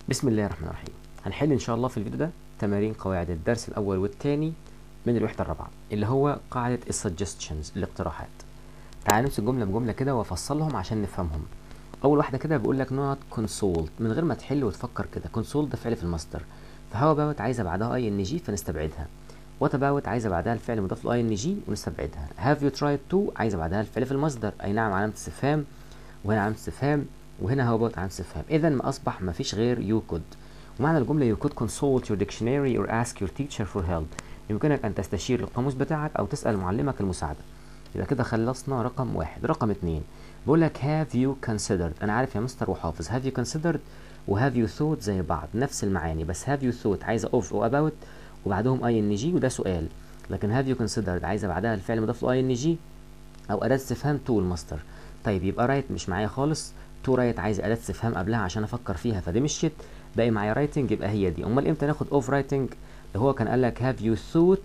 بسم الله الرحمن الرحيم هنحل ان شاء الله في الفيديو ده تمارين قواعد الدرس الاول والثاني من الوحده الرابعه اللي هو قاعده السجستشنز الاقتراحات تعال نمسك جمله بجمله كده وافصلهم عشان نفهمهم اول واحده كده بيقول لك نوت كونسولد من غير ما تحل وتفكر كده كونسولد ده فعل في المصدر فهو اباوت عايزه بعدها اي ان جي فنستبعدها وات اباوت عايزه بعدها الفعل مضاف له اي ان جي ونستبعدها هاف يو ترايد تو عايزه بعدها الفعل في المصدر اي نعم علامه استفهام وهنا علامه استفهام وهنا هو about علامة استفهام إذا ما أصبح ما فيش غير you could ومعنى الجملة you could consult your dictionary or ask your teacher for help يمكنك أن تستشير القاموس بتاعك أو تسأل معلمك المساعدة يبقى كده خلصنا رقم واحد رقم اتنين بقول لك have you considered أنا عارف يا مستر وحافظ have you considered و have you thought زي بعض نفس المعاني بس have you thought عايزة of و about وبعدهم اي ان جي وده سؤال لكن have you considered عايزة بعدها الفعل مضاف له اي ان جي أو أداة استفهام to المصدر طيب يبقى رايت مش معايا خالص تو رايت عايز اداه استفهام قبلها عشان افكر فيها فدي مشيت باقي معايا رايتنج يبقى هي دي امال امتى ناخد اوف رايتنج اللي هو كان قال لك هاف يو ثوت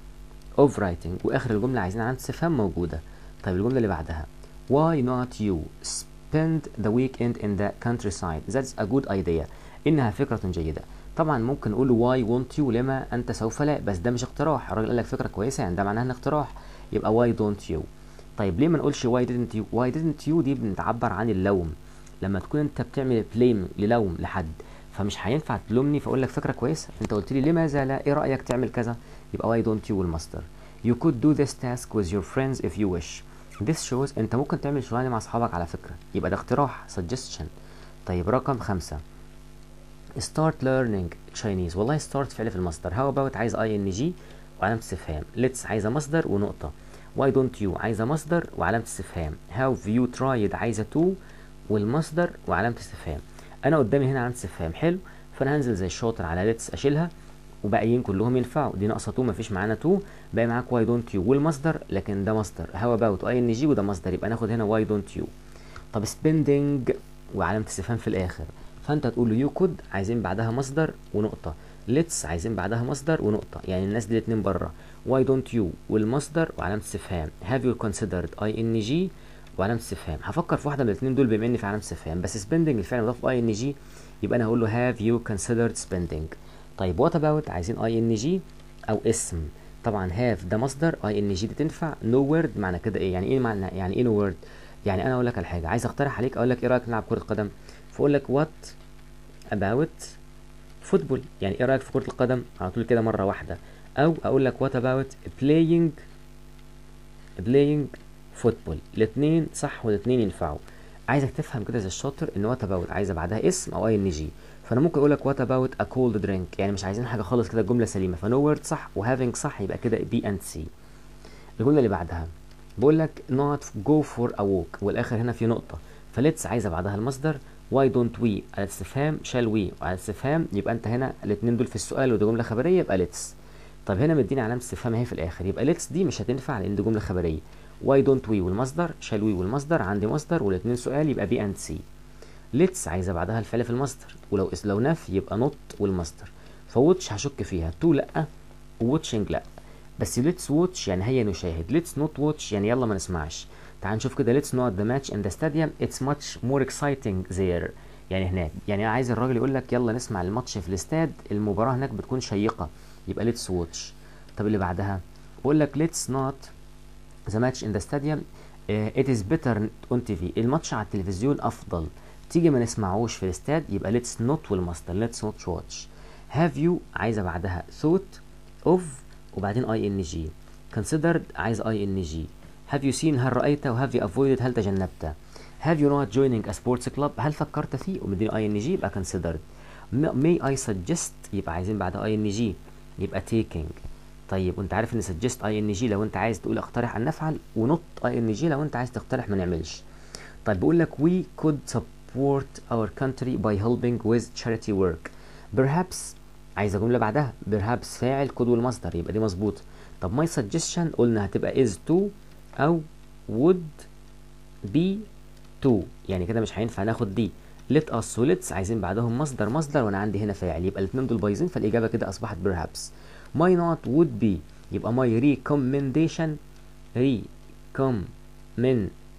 اوف رايتنج واخر الجمله عايزين علامه استفهام موجوده طيب الجمله اللي بعدها why not you spend the weekend in the countryside that's a good idea انها فكره جيده طبعا ممكن نقول why won't you لما انت سوف لا بس ده مش اقتراح الراجل قال لك فكره كويسه يعني ده معناها ان اقتراح يبقى why don't you طيب ليه ما نقولش why didn't you why didn't you دي بنتعبر عن اللوم لما تكون انت بتعمل بليم للوم لحد فمش هينفع تلومني فاقول لك فكره كويسه انت قلت لي لماذا لا ايه رايك تعمل كذا يبقى why don't you والمصدر you could do this task with your friends if you wish this shows انت ممكن تعمل شغلانه مع اصحابك على فكره يبقى ده اقتراح suggestion طيب رقم خمسة start learning Chinese والله start فعل في المصدر how about عايز ing وعلامة استفهام let's عايزة مصدر ونقطة why don't you عايزة مصدر وعلامة استفهام have you tried عايزة to والمصدر وعلامة استفهام أنا قدامي هنا علامة استفهام حلو فأنا هنزل زي الشاطر على let's أشيلها وباقيين كلهم ينفعوا دي ناقصة تو مفيش معانا تو باقي معاك why don't you والمصدر لكن ده مصدر how about ing وده مصدر يبقى ناخد هنا why don't you طب spending وعلامة استفهام في الآخر فأنت تقول له you could عايزين بعدها مصدر ونقطة let's عايزين بعدها مصدر ونقطة يعني الناس دي الاتنين بره why don't you والمصدر وعلامة استفهام have you considered ing وعلامة استفهام هفكر في واحدة من الاتنين دول بما اني في علامة استفهام بس spending الفعل مضاف ing يبقى انا هقول له have you considered spending طيب what about عايزين ing او اسم طبعا have ده مصدر ing دي تنفع no word معنى كده ايه يعني ايه معنى يعني ايه no word يعني انا اقول لك على حاجة عايز اقترح عليك اقول لك ايه رايك نلعب كرة قدم فاقول لك what about فوتبول يعني ايه رايك في كرة القدم على طول كده مرة واحدة او اقول لك what about playing playing فوتبول الاثنين صح والاثنين ينفعوا عايزك تفهم كده زي الشاطر ان وات اباوت عايزه بعدها اسم او اي ان جي فانا ممكن اقول لك وات اباوت ا كولد درينك يعني مش عايزين حاجه خالص كده الجمله سليمه فنو وورد صح وهافينج صح يبقى كده بي اند سي الجمله اللي بعدها بقول لك نوت جو فور ا ووك والاخر هنا في نقطه فليتس عايزه بعدها المصدر واي دونت وي على استفهام شال وي وعلى استفهام يبقى انت هنا الاثنين دول في السؤال ودي جمله خبريه يبقى ليتس طب هنا مديني علامه استفهام اهي في الاخر يبقى ليتس دي مش هتنفع لان دي جمله خبريه واي دونت وي والمصدر شال وي والمصدر عندي مصدر والاثنين سؤال يبقى بي اند سي ليتس عايزه بعدها الفعل في المصدر ولو لو نفي يبقى نوت والمصدر فواتش هشك فيها تو لا وواتشنج لا بس ليتس واتش يعني هيا نشاهد ليتس نوت واتش يعني يلا ما نسمعش تعال نشوف كده ليتس نوت ذا ماتش ان ذا ستاديوم اتس ماتش مور اكسايتنج زير يعني هناك يعني عايز الراجل يقول لك يلا نسمع الماتش في الاستاد المباراه هناك بتكون شيقه يبقى ليتس واتش طب اللي بعدها بقول لك ليتس نوت ذا ماتش ان ذا ستاديوم ات از بيتر اون تي في الماتش على التلفزيون افضل تيجي ما نسمعوش في الاستاد يبقى ليتس نوت والمصدر ليتس نوت واتش هاف يو عايزه بعدها ثوت اوف وبعدين اي ان جي considered عايز اي ان جي هاف يو سين هل رايت وهاف يو افويدد هل تجنبت هاف يو نوت جوينينج ا سبورتس كلاب هل فكرت فيه ومديني اي ان جي يبقى considered may I suggest يبقى عايزين بعدها اي ان جي يبقى taking طيب وانت عارف ان suggest اي ان جي لو انت عايز تقول اقترح ان نفعل ونوت اي ان جي لو انت عايز تقترح ما نعملش طيب بيقول لك we could support our country by helping with charity work perhaps عايزه جمله بعدها perhaps فاعل could والمصدر يبقى دي مظبوطه طب my suggestion قلنا هتبقى is to او would be to يعني كده مش هينفع ناخد دي let us و let's عايزين بعدهم مصدر مصدر وانا عندي هنا فاعل يبقى الاثنين دول بايظين فالاجابه كده اصبحت perhaps my not would be يبقى my recommendation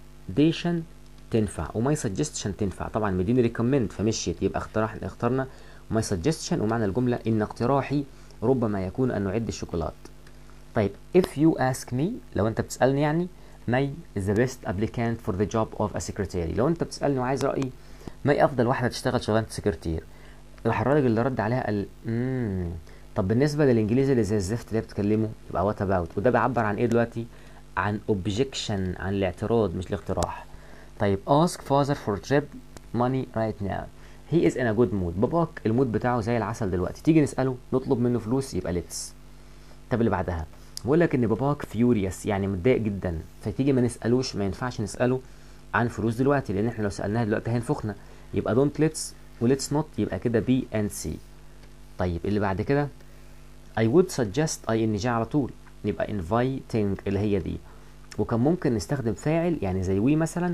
recommendation تنفع وماي suggestion تنفع طبعا مديني recommend فمشيت يبقى اخترنا اخترنا my suggestion ومعنى الجملة إن اقتراحي ربما يكون أن نعد الشوكولات طيب if you ask me لو أنت بتسألني يعني ماي is the best applicant for the job of a secretary لو أنت بتسألني وعايز رأيي ماي أفضل واحدة تشتغل شغلانة سكرتير راح الراجل اللي رد عليها قال امم طب بالنسبة للإنجليزي اللي زي الزفت اللي هي بتكلمه يبقى what about وده بيعبر عن إيه دلوقتي عن objection عن الاعتراض مش الاقتراح طيب ask father for trip money right now he is in a good mood باباك المود بتاعه زي العسل دلوقتي تيجي نسأله نطلب منه فلوس يبقى let's طب اللي بعدها بقول لك ان باباك فيوريوس يعني متضايق جدا فتيجي ما نسألوش ما ينفعش نسأله عن فلوس دلوقتي لان احنا لو سألناها دلوقتي هينفخنا يبقى don't let's و let's not يبقى كده be and see طيب اللي بعد كده I would suggest ing على طول يبقى inviting اللي هي دي وكان ممكن نستخدم فاعل يعني زي we مثلا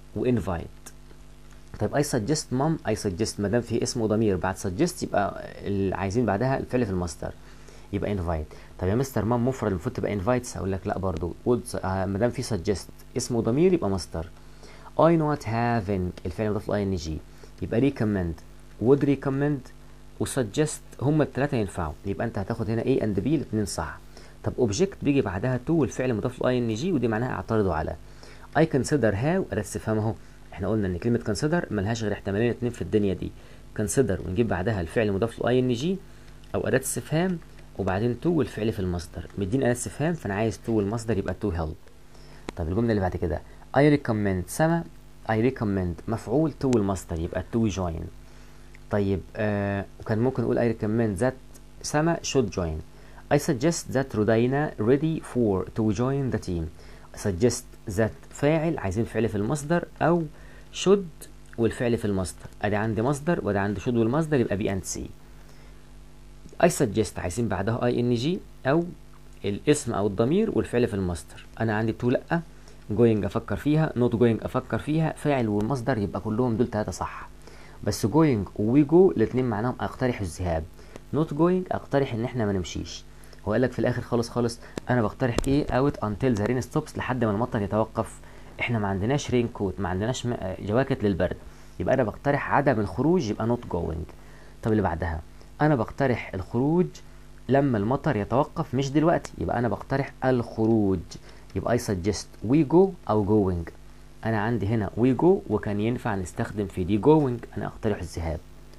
وinvite طيب I suggest mom I suggest ما دام في اسم وضمير بعد suggest يبقى اللي عايزين بعدها الفعل في المصدر يبقى invite طب يا مستر مام مفرد المفروض تبقى invites هقول لك لا برضو would آه ما دام في suggest اسم وضمير يبقى مصدر I not having الفعل مضاف ل ing يبقى recommend would recommend وsuggest هما الثلاثة ينفعوا يبقى انت هتاخد هنا A and B الاثنين صح طب object بيجي بعدها to والفعل مضاف ل ing ودي معناها اعترضوا على I consider how أداة استفهام اهو احنا قلنا ان كلمة consider ملهاش غير احتمالين اتنين في الدنيا دي consider ونجيب بعدها الفعل مضاف ل ing او أداة استفهام وبعدين to والفعل في المصدر مديني أداة استفهام فأنا عايز to والمصدر يبقى to help طب الجملة اللي بعد كده I recommend سما I recommend مفعول to والمصدر يبقى to join طيب آه وكان ممكن نقول I recommend that سما should join I suggest that رودينا ready for to join the team suggest that فاعل عايزين فعل في المصدر أو should والفعل في المصدر أدي عندي مصدر وأدي عندي should والمصدر يبقى be and see I suggest عايزين بعدها ing أو الاسم أو الضمير والفعل في المصدر أنا عندي to لأ going أفكر فيها not going أفكر فيها فاعل والمصدر يبقى كلهم دول تلاتة صح بس going و we go الاتنين معناهم أقترح الذهاب not going أقترح إن إحنا ما نمشيش هو قال لك في الآخر خالص خالص أنا بقترح إيه out until the rain stops لحد ما المطر يتوقف إحنا ما عندناش رين كوت ما عندناش جواكت للبرد يبقى أنا بقترح عدم الخروج يبقى not going طب اللي بعدها انا بقترح الخروج لما المطر يتوقف مش دلوقتي يبقى انا بقترح الخروج يبقى I suggest we go او going انا عندي هنا we go وكان ينفع نستخدم في دي going انا اقترح الذهاب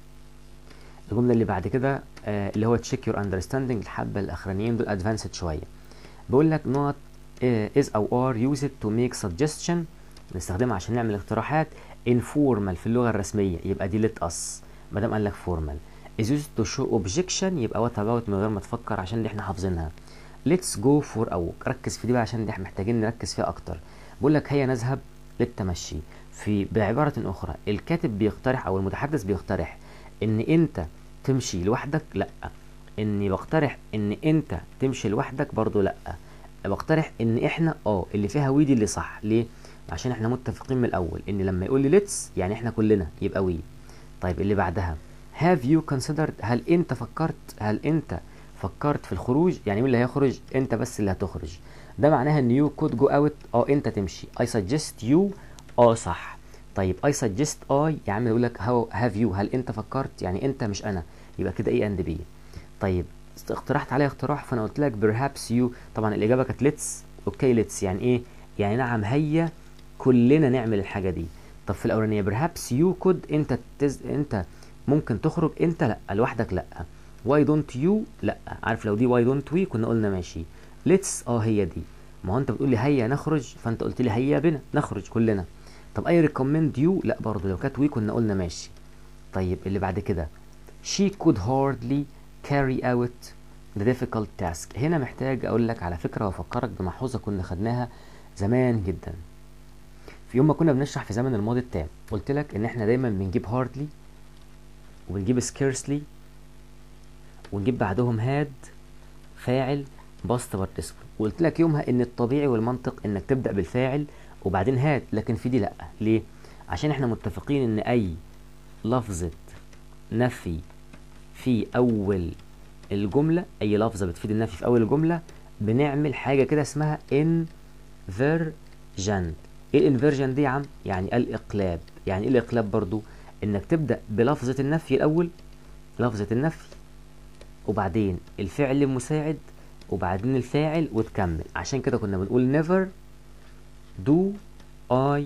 الجملة اللي بعد كده آه اللي هو check your understanding الحبة الاخرانيين دول advanced شوية بيقول لك not uh, is او are used to make suggestion نستخدمها عشان نعمل اقتراحات informal في اللغة الرسمية يبقى دي let us ما دام قال لك formal is used to show objection يبقى what about من غير ما تفكر عشان دي احنا حافظينها let's go for a walk ركز في دي بقى عشان دي احنا محتاجين نركز فيها اكتر بقول لك هيا نذهب للتمشي في بعبارة اخرى الكاتب بيقترح او المتحدث بيقترح ان انت تمشي لوحدك لا اني بقترح ان انت تمشي لوحدك برضو لا بقترح ان احنا اه اللي فيها وي دي اللي صح ليه عشان احنا متفقين من الاول ان لما يقول لي let's يعني احنا كلنا يبقى وي طيب اللي بعدها have you considered هل انت فكرت هل انت فكرت في الخروج يعني مين اللي هيخرج انت بس اللي هتخرج ده معناها ان you could go out اه انت تمشي I suggest you اه صح طيب I suggest I يا عم يقول لك how have you هل انت فكرت يعني انت مش انا يبقى كده ايه and B طيب اقترحت عليا اقتراح فانا قلت لك perhaps you طبعا الاجابه كانت let's اوكي let's يعني ايه يعني نعم هيا كلنا نعمل الحاجه دي طب في الاولانيه perhaps you could انت تز... انت ممكن تخرج انت لا لوحدك لا why don't you لا عارف لو دي why don't we كنا قلنا ماشي let's اه هي دي ما هو انت بتقول لي هيا نخرج فانت قلت لي هيا بنا نخرج كلنا طب I recommend you لا برضه لو كانت we كنا قلنا ماشي طيب اللي بعد كده she could hardly carry out the difficult task هنا محتاج اقول لك على فكره وافكرك بملحوظه كنا خدناها زمان جدا في يوم ما كنا بنشرح في زمن الماضي التام قلت لك ان احنا دايما بنجيب hardly وبنجيب scarcely ونجيب بعدهم had فاعل past participle وقلت لك يومها ان الطبيعي والمنطق انك تبدا بالفاعل وبعدين had لكن في دي لا ليه عشان احنا متفقين ان اي لفظه نفي في اول الجمله اي لفظه بتفيد النفي في اول الجمله بنعمل حاجه كده اسمها inversion ايه الانفيرجن دي يا عم يعني الاقلاب يعني ايه الاقلاب برضو انك تبدا بلفظه النفي الاول لفظة النفي وبعدين الفعل المساعد وبعدين الفاعل وتكمل عشان كده كنا بنقول never do I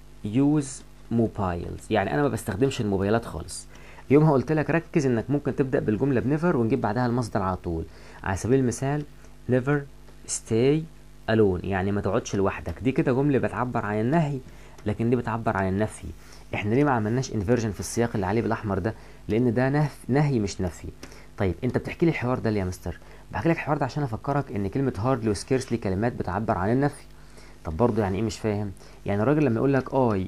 use mobiles يعني انا ما بستخدمش الموبايلات خالص يومها قلت لك ركز انك ممكن تبدا بالجمله بنيفر ونجيب بعدها المصدر على طول على سبيل المثال never stay alone يعني ما تقعدش لوحدك دي كده جمله بتعبر عن النهي لكن دي بتعبر عن النفي احنا ليه ما عملناش انفيرجن في السياق اللي عليه بالاحمر ده لان ده نهي, نهي مش نفي طيب انت بتحكي لي الحوار ده ليه يا مستر بحكي لك الحوار ده عشان افكرك ان كلمه هاردلي وسكيرسلي كلمات بتعبر عن النفي طب برضه يعني ايه مش فاهم يعني الراجل لما يقول لك I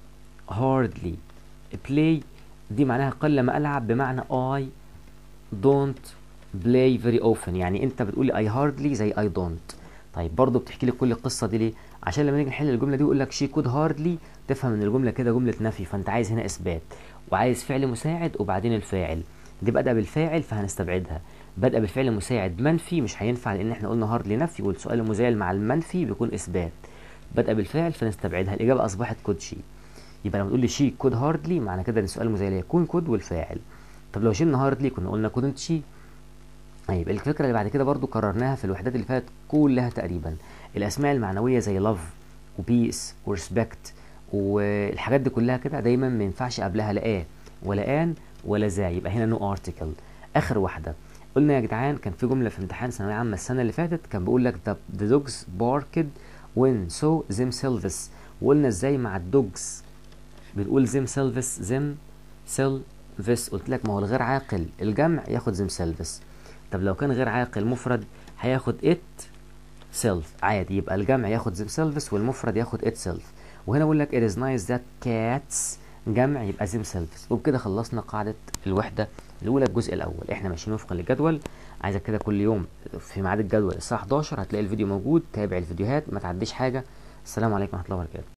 hardly play دي معناها قل ما العب بمعنى I don't play very often يعني انت بتقول لي I hardly زي I don't طيب برضه بتحكي لي كل القصه دي ليه عشان لما نيجي نحل الجمله دي يقول لك she could hardly تفهم ان الجمله كده جمله نفي فانت عايز هنا اثبات وعايز فعل مساعد وبعدين الفاعل دي بدأ بالفاعل فهنستبعدها بدأ بالفعل مساعد منفي مش هينفع لان احنا قلنا هاردلي نفي والسؤال المزايل مع المنفي بيكون اثبات بدأ بالفعل فنستبعدها الإجابة أصبحت كود شي يبقى لما تقول لي شي كود هاردلي معنى كده إن السؤال المزايل يكون كود والفاعل طب لو شلنا هاردلي كنا قلنا كودنت شي طيب الفكرة اللي بعد كده برضو كررناها في الوحدات اللي فاتت كلها تقريبا الأسماء المعنوية زي لاف وبيس وريسبكت والحاجات دي كلها كده دايما ما ينفعش قبلها لا آه ولا آن ولا ذا يبقى هنا نو ارتكل آخر واحدة قلنا يا جدعان كان في جملة في امتحان ثانوية عامة السنة اللي فاتت كان بيقول لك the, the dogs barked when saw themselves وقلنا ازاي مع الدوجز بنقول themselves themselves قلت لك ما هو الغير عاقل الجمع ياخد themselves طب لو كان غير عاقل مفرد هياخد it self عادي يبقى الجمع ياخد themselves والمفرد ياخد itself وهنا بقول لك it is nice that cats جمع يبقى themselves وبكده خلصنا قاعدة الوحدة الأولى الجزء الأول احنا ماشيين وفقا للجدول عايزك كده كل يوم في ميعاد الجدول الساعة 11 هتلاقي الفيديو موجود تابع الفيديوهات ما تعديش حاجة السلام عليكم ورحمة الله وبركاته